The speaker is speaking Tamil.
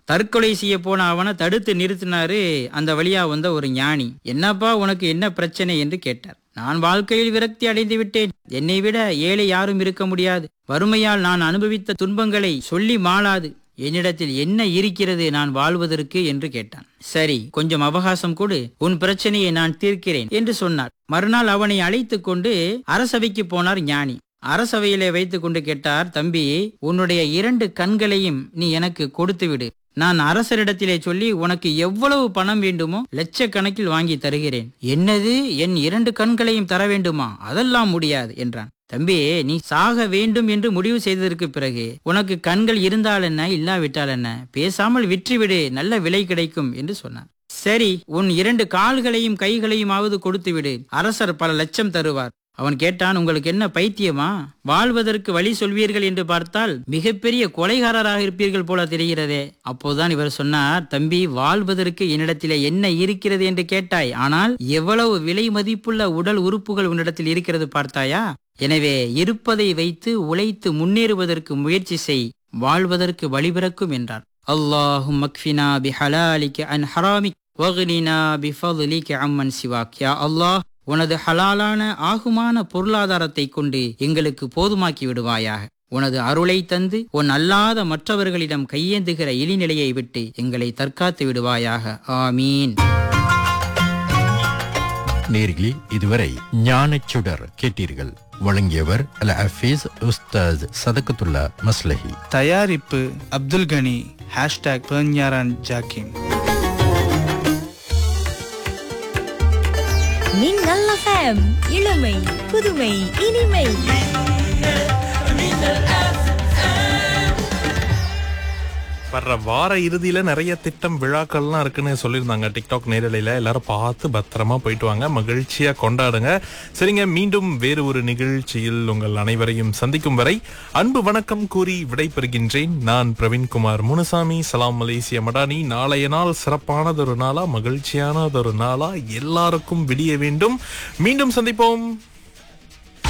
தற்கொலை செய்ய போன அவனை தடுத்து நிறுத்தினாரு அந்த வழியா வந்த ஒரு ஞானி என்னப்பா உனக்கு என்ன பிரச்சனை என்று கேட்டார் நான் வாழ்க்கையில் விரக்தி அடைந்து விட்டேன் என்னை விட ஏழை யாரும் இருக்க முடியாது வறுமையால் நான் அனுபவித்த துன்பங்களை சொல்லி மாளாது என்னிடத்தில் என்ன இருக்கிறது நான் வாழ்வதற்கு என்று கேட்டான் சரி கொஞ்சம் அவகாசம் கொடு உன் பிரச்சனையை நான் தீர்க்கிறேன் என்று சொன்னார் மறுநாள் அவனை அழைத்து கொண்டு அரசவைக்கு போனார் ஞானி அரசவையிலே வைத்துக் கொண்டு கேட்டார் தம்பி உன்னுடைய இரண்டு கண்களையும் நீ எனக்கு கொடுத்து விடு நான் அரசரிடத்திலே சொல்லி உனக்கு எவ்வளவு பணம் வேண்டுமோ லட்சக்கணக்கில் வாங்கி தருகிறேன் என்னது என் இரண்டு கண்களையும் தர வேண்டுமா அதெல்லாம் முடியாது என்றான் தம்பி நீ சாக வேண்டும் என்று முடிவு செய்ததற்கு பிறகு உனக்கு கண்கள் இருந்தால் என்ன இல்லாவிட்டால் என்ன பேசாமல் விற்றுவிடு நல்ல விலை கிடைக்கும் என்று சொன்னான் சரி உன் இரண்டு கால்களையும் கைகளையுமாவது கொடுத்து விடு அரசர் பல லட்சம் தருவார் அவன் கேட்டான் உங்களுக்கு என்ன பைத்தியமா வாழ்வதற்கு வழி சொல்வீர்கள் என்று பார்த்தால் மிகப்பெரிய கொலைகாரராக இருப்பீர்கள் போல தெரிகிறதே அப்போதுதான் இவர் சொன்னார் தம்பி வாழ்வதற்கு என்னிடத்திலே என்ன இருக்கிறது என்று கேட்டாய் ஆனால் எவ்வளவு விலை மதிப்புள்ள உடல் உறுப்புகள் உன்னிடத்தில் இருக்கிறது பார்த்தாயா எனவே இருப்பதை வைத்து உழைத்து முன்னேறுவதற்கு முயற்சி செய் வாழ்வதற்கு வழிபிறக்கும் என்றார் அல்லாஹும் மக்ஃபினா பி ஹலாலிக்க அன் ஹராமிக் வக்னினா பி ஃபதுலிக்க அம்மன் சிவாக் யா அல்லாஹ் உனது ஹலாலான ஆகுமான பொருளாதாரத்தை கொண்டு எங்களுக்கு போதுமாக்கி விடுவாயாக உனது அருளை தந்து உன் அல்லாத மற்றவர்களிடம் கையேந்துகிற இழிநிலையை விட்டு எங்களை தற்காத்து விடுவாயாக ஆமீன் நேர்களே இதுவரை ஞானச் சுடர் கேட்டீர்கள் வழங்கியவர் அல் ஹஃபீஸ் உஸ்தாஸ் சதகத்துல்லா மஸ்லஹி தயாரிப்பு அப்துல் கனி ஹேஷ்டாக் பெர்ஞாரான் ஜாக்கிம் மின்னல் எஃப்எம் இளமை புதுமை இனிமை வர்ற வார இறுதியில நிறைய திட்டம் விழாக்கள்லாம் இருக்குன்னு சொல்லியிருந்தாங்க டிக்டாக் நேரலையில எல்லாரும் பார்த்து பத்திரமா போயிட்டு வாங்க மகிழ்ச்சியா கொண்டாடுங்க சரிங்க மீண்டும் வேறு ஒரு நிகழ்ச்சியில் உங்கள் அனைவரையும் சந்திக்கும் வரை அன்பு வணக்கம் கூறி விடைபெறுகின்றேன் நான் பிரவீன்குமார் முனுசாமி சலாம் மலேசிய மடானி நாளைய நாள் சிறப்பானதொரு நாளா மகிழ்ச்சியானதொரு நாளா எல்லாருக்கும் விடிய வேண்டும் மீண்டும் சந்திப்போம்